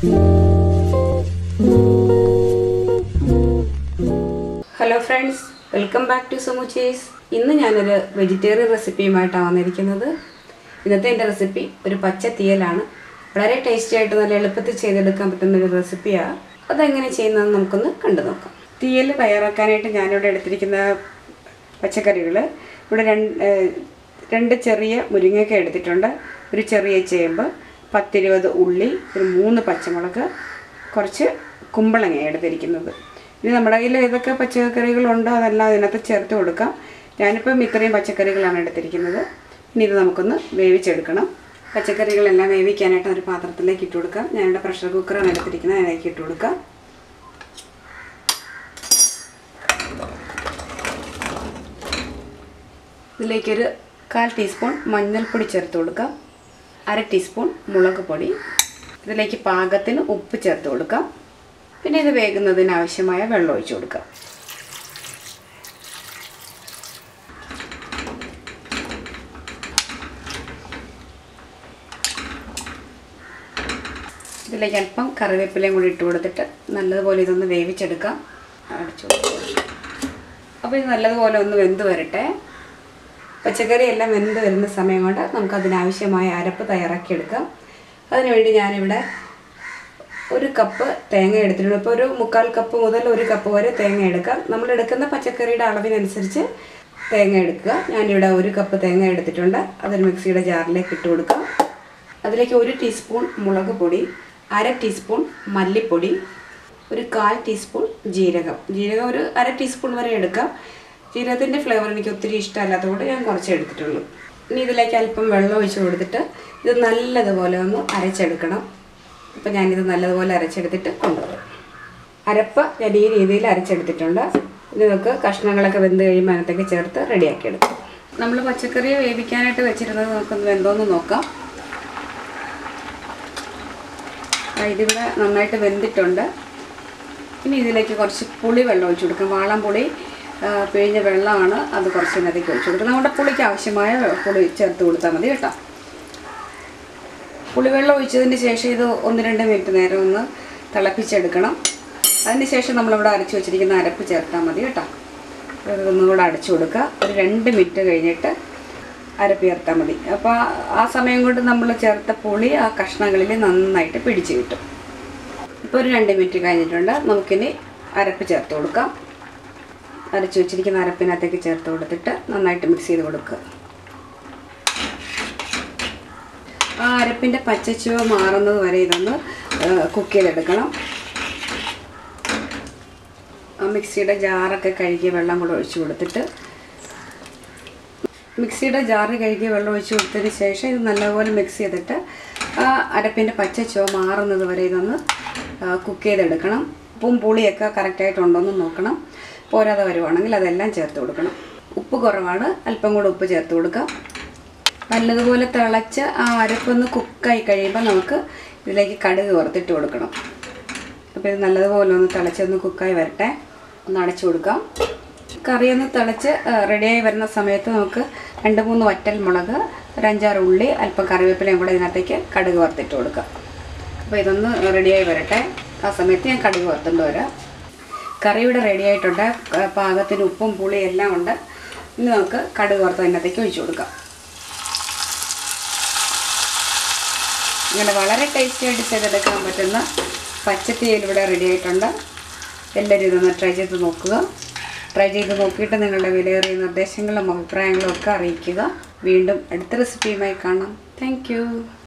hello friends welcome back to സുമുച്ചീസ് ഇന്ന് ഞാനൊരു വെജിറ്റേറിയൻ റെസിപ്പിയുമായിട്ടാണ് വന്നിരിക്കുന്നത് ഇന്നത്തെ എൻ്റെ റെസിപ്പി ഒരു പച്ച തീയലാണ് വളരെ ടേസ്റ്റി ആയിട്ട് നല്ല എളുപ്പത്തിൽ ചെയ്തെടുക്കാൻ പറ്റുന്ന ഒരു റെസിപ്പിയാണ് അതെങ്ങനെ ചെയ്യുന്നതെന്ന് നമുക്കൊന്ന് കണ്ടു നോക്കാം തീയൽ തയ്യാറാക്കാനായിട്ട് ഞാനിവിടെ എടുത്തിരിക്കുന്ന പച്ചക്കറികൾ ഇവിടെ രണ്ട് ഏഹ്, രണ്ട് ചെറിയ മുരിങ്ങയ്ക്ക എടുത്തിട്ടുണ്ട് ഒരു ചെറിയ ചേമ്പ് പത്തിരുപത് ഉള്ളി ഒരു മൂന്ന് പച്ചമുളക് കുറച്ച് കുമ്പളങ്ങ എടുത്തിരിക്കുന്നത് ഇനി നമ്മുടെ കയ്യിൽ ഏതൊക്കെ പച്ചക്കറികളുണ്ടോ അതെല്ലാം അതിനകത്ത് ചേർത്ത് കൊടുക്കാം ഞാനിപ്പം ഇത്രയും പച്ചക്കറികളാണ് എടുത്തിരിക്കുന്നത് ഇനി ഇത് നമുക്കൊന്ന് വേവിച്ചെടുക്കണം പച്ചക്കറികളെല്ലാം വേവിക്കാനായിട്ട് ഒരു പാത്രത്തിലേക്ക് ഇട്ട് കൊടുക്കാം ഞാനിവിടെ പ്രഷർ കുക്കറാണ് എടുത്തിരിക്കുന്നത് അതിലേക്ക് ഇട്ട് കൊടുക്കാം ഇതിലേക്കൊരു കാൽ ടീസ്പൂൺ മഞ്ഞൾപ്പൊടി ചേർത്ത് കൊടുക്കാം അര ടീസ്പൂൺ മുളക് പൊടി ഇതിലേക്ക് പാകത്തിന് ഉപ്പ് ചേർത്ത് കൊടുക്കാം പിന്നെ ഇത് വേകുന്നതിന് ആവശ്യമായ വെള്ളം ഒഴിച്ചു കൊടുക്കാം ഇതിലേക്ക് അല്പം കറിവേപ്പിലയും കൂടി ഇട്ട് കൊടുത്തിട്ട് നല്ലതുപോലെ ഇതൊന്ന് വേവിച്ചെടുക്കാം അടച്ചു കൊടുക്കാം അപ്പോൾ ഇത് നല്ലതുപോലെ ഒന്ന് വെന്ത് വരട്ടെ പച്ചക്കറി എല്ലാം വെന്ത് വരുന്ന സമയം കൊണ്ട് നമുക്ക് അതിനാവശ്യമായ അരപ്പ് തയ്യാറാക്കിയെടുക്കാം അതിനുവേണ്ടി ഞാനിവിടെ ഒരു കപ്പ് തേങ്ങ എടുത്തിട്ടുണ്ട് ഇപ്പോൾ ഒരു മുക്കാൽ കപ്പ് മുതൽ ഒരു കപ്പ് വരെ തേങ്ങ എടുക്കാം നമ്മൾ എടുക്കുന്ന പച്ചക്കറിയുടെ അളവിനനുസരിച്ച് തേങ്ങ എടുക്കുക ഞാനിവിടെ ഒരു കപ്പ് തേങ്ങ എടുത്തിട്ടുണ്ട് അതൊരു മിക്സിയുടെ ജാറിലേക്ക് ഇട്ട് കൊടുക്കാം അതിലേക്ക് ഒരു ടീസ്പൂൺ മുളക് പൊടി അര ടീസ്പൂൺ മല്ലിപ്പൊടി ഒരു കാൽ ടീസ്പൂൺ ജീരകം ജീരകം ഒരു അര ടീസ്പൂൺ വരെ എടുക്കാം ജീരകത്തിൻ്റെ ഫ്ലേവർ എനിക്ക് ഒത്തിരി ഇഷ്ടമല്ലാത്തതുകൊണ്ട് ഞാൻ കുറച്ച് എടുത്തിട്ടുള്ളൂ ഇനി ഇതിലേക്ക് അല്പം വെള്ളം ഒഴിച്ച് കൊടുത്തിട്ട് ഇത് നല്ലതുപോലെ ഒന്ന് അരച്ചെടുക്കണം അപ്പം ഞാനിത് നല്ലതുപോലെ അരച്ചെടുത്തിട്ട് കൊണ്ടുവരാം അരപ്പ് ഞാൻ ഈ രീതിയിൽ അരച്ചെടുത്തിട്ടുണ്ട് ഇത് നമുക്ക് കഷ്ണങ്ങളൊക്കെ വെന്ത് കഴിയുമ്പോൾ അതിനകത്തേക്ക് ചേർത്ത് റെഡിയാക്കി എടുക്കാം നമ്മൾ പച്ചക്കറി വേവിക്കാനായിട്ട് വെച്ചിരുന്നത് നമുക്കൊന്ന് വെന്തോന്ന് നോക്കാം ആ, ഇതിവിടെ നന്നായിട്ട് വെന്തിട്ടുണ്ട് ഇനി ഇതിലേക്ക് കുറച്ച് പുളി വെള്ളം ഒഴിച്ചു കൊടുക്കാം വാളം പുളി ആ, പിഴിഞ്ഞ വെള്ളമാണ് അത് കുറച്ച് ഇതിനകത്തേക്ക് ഒഴിച്ചു കൊടുക്കുക നമ്മുടെ പുളിക്ക് ആവശ്യമായ പുളി ചേർത്ത് കൊടുത്താൽ മതി കേട്ടോ പുളിവെള്ളം ഒഴിച്ചതിന് ശേഷം ഇത് ഒന്ന് രണ്ട് മിനിറ്റ് നേരം ഒന്ന് തിളപ്പിച്ചെടുക്കണം അതിന് ശേഷം നമ്മളിവിടെ അരച്ച് വെച്ചിരിക്കുന്ന അരപ്പ് ചേർത്താൽ മതി കേട്ടോ ഇതൊന്നും കൂടെ അടച്ചു കൊടുക്കുക ഒരു രണ്ട് മിനിറ്റ് കഴിഞ്ഞിട്ട് അരപ്പ് ചേർത്താൽ മതി അപ്പോൾ ആ സമയം കൊണ്ട് നമ്മൾ ചേർത്ത പുളി ആ കഷ്ണങ്ങളിൽ നന്നായിട്ട് പിടിച്ച് കിട്ടും ഇപ്പോൾ ഒരു രണ്ട് മിനിറ്റ് കഴിഞ്ഞിട്ടുണ്ട് നമുക്കിനി അരപ്പ് ചേർത്ത് കൊടുക്കാം അരച്ച് വെച്ചിരിക്കുന്ന അരപ്പിനകത്തേക്ക് ചേർത്ത് കൊടുത്തിട്ട് നന്നായിട്ട് മിക്സ് ചെയ്ത് കൊടുക്കുക ആ അരപ്പിൻ്റെ പച്ചച്ചുവ മാറുന്നത് വരെ ഇതൊന്ന് കുക്ക് ചെയ്തെടുക്കണം ആ മിക്സിയുടെ ജാറൊക്കെ കഴുകിയ വെള്ളം കൂടെ ഒഴിച്ച് കൊടുത്തിട്ട് മിക്സിയുടെ ജാറ് കഴുകിയ വെള്ളം ഒഴിച്ച് കൊടുത്തതിന് ശേഷം ഇത് നല്ലപോലെ മിക്സ് ചെയ്തിട്ട് ആ അരപ്പിൻ്റെ പച്ചച്ചുവ മാറുന്നത് വരെ ഇതൊന്ന് കുക്ക് ചെയ്തെടുക്കണം ഉപ്പും പുളിയൊക്കെ കറക്റ്റായിട്ടുണ്ടോ എന്ന് നോക്കണം പോരാതെ വരുവാണെങ്കിൽ അതെല്ലാം ചേർത്ത് കൊടുക്കണം ഉപ്പ് കുറവാണ് അല്പം കൂടെ ഉപ്പ് ചേർത്ത് കൊടുക്കാം നല്ലതുപോലെ തിളച്ച് ആ അരപ്പൊന്ന് കുക്കായി കഴിയുമ്പോൾ നമുക്ക് ഇതിലേക്ക് കടുക് വറുത്തിട്ട് കൊടുക്കണം അപ്പോൾ ഇത് നല്ലതുപോലെ ഒന്ന് തിളച്ചൊന്ന് കുക്കായി വരട്ടെ ഒന്ന് അടച്ചു കൊടുക്കാം കറി ഒന്ന് തിളച്ച് റെഡിയായി വരുന്ന സമയത്ത് നമുക്ക് രണ്ട് മൂന്ന് വറ്റൽ മുളക് ഒരു അഞ്ചാറ് ഉള്ളി അല്പം കറിവേപ്പിലയും കൂടെ ഇതിനകത്തേക്ക് കടുക് വറുത്തിട്ട് കൊടുക്കാം അപ്പോൾ ഇതൊന്ന് റെഡിയായി വരട്ടെ ആ സമയത്ത് ഞാൻ കടുക് വറുത്തുകൊണ്ട് വരാം കറി ഇവിടെ റെഡി ആയിട്ടുണ്ട് ക- പാകത്തിന് ഉപ്പും പുളിയും എല്ലാം ഉണ്ട് ഇനി നമുക്ക് കടുക് വറുത്ത് അതിനകത്തേക്ക് ഒഴിച്ചു കൊടുക്കാം ഇങ്ങനെ വളരെ ടേസ്റ്റി ആയിട്ട് ചെയ്തെടുക്കാൻ പറ്റുന്ന പച്ചത്തീയൽ ഇവിടെ റെഡി ആയിട്ടുണ്ട് എല്ലാവരും ഇതൊന്ന് ട്രൈ ചെയ്ത് നോക്കുക ട്രൈ ചെയ്ത് നോക്കിയിട്ട് നിങ്ങളുടെ വിലയേറിയ നിർദ്ദേശങ്ങളും അഭിപ്രായങ്ങളും ഒക്കെ അറിയിക്കുക വീണ്ടും അടുത്ത റെസിപ്പിയുമായി കാണാം താങ്ക്